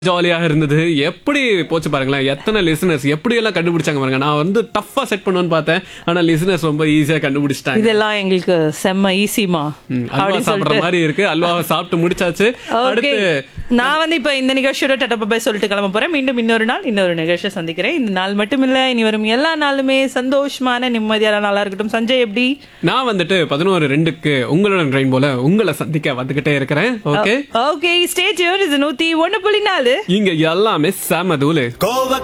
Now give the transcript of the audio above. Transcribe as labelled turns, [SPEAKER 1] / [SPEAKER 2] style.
[SPEAKER 1] ஜாலியாக இருந்தது எப்படி போச்சு பாருங்களேன் எத்தனை லிசனர்ஸ் எப்படி எல்லாம் கண்டுபிடிச்சாங்க பாருங்க நான் வந்து டஃபா செட் பண்ணுவேன்னு பார்த்தேன் ஆனா லிசனர்ஸ் ரொம்ப ஈஸியா கண்டுபிடிச்சிட்டாங்க
[SPEAKER 2] இதெல்லாம் எங்களுக்கு செம்ம ஈஸிமா
[SPEAKER 1] ம், அல்வா சாப்பிடுற மாதிரி இருக்கு அல்வாவை சாப்பிட்டு முடிச்சாச்சு
[SPEAKER 2] ஓகே
[SPEAKER 1] அடுத்து
[SPEAKER 2] நான் வந்து இப்ப இந்த நிகழ்ச்சியோட டட்டப்ப போய் சொல்லிட்டு கிளம்ப போறேன் மீண்டும் இன்னொரு நாள் இன்னொரு நிகழ்ச்சியை சந்திக்கிறேன் இந்த நாள் மட்டும் இல்ல இனி வரும் எல்லா நாளுமே சந்தோஷமான நிம்மதியான நாளா இருக்கட்டும் சஞ்சய் எப்படி
[SPEAKER 1] நான் வந்துட்டு பதினோரு ரெண்டுக்கு உங்களுடன் ட்ரெயின் போல உங்களை சந்திக்க வந்துகிட்டே இருக்கிறேன் ஓகே
[SPEAKER 2] ஓகே ஸ்டேட் இது நூத்தி ஒண்ணு புள்ளி நாலு
[SPEAKER 1] இங்க எல்லாமே செம தூளு
[SPEAKER 3] கோவ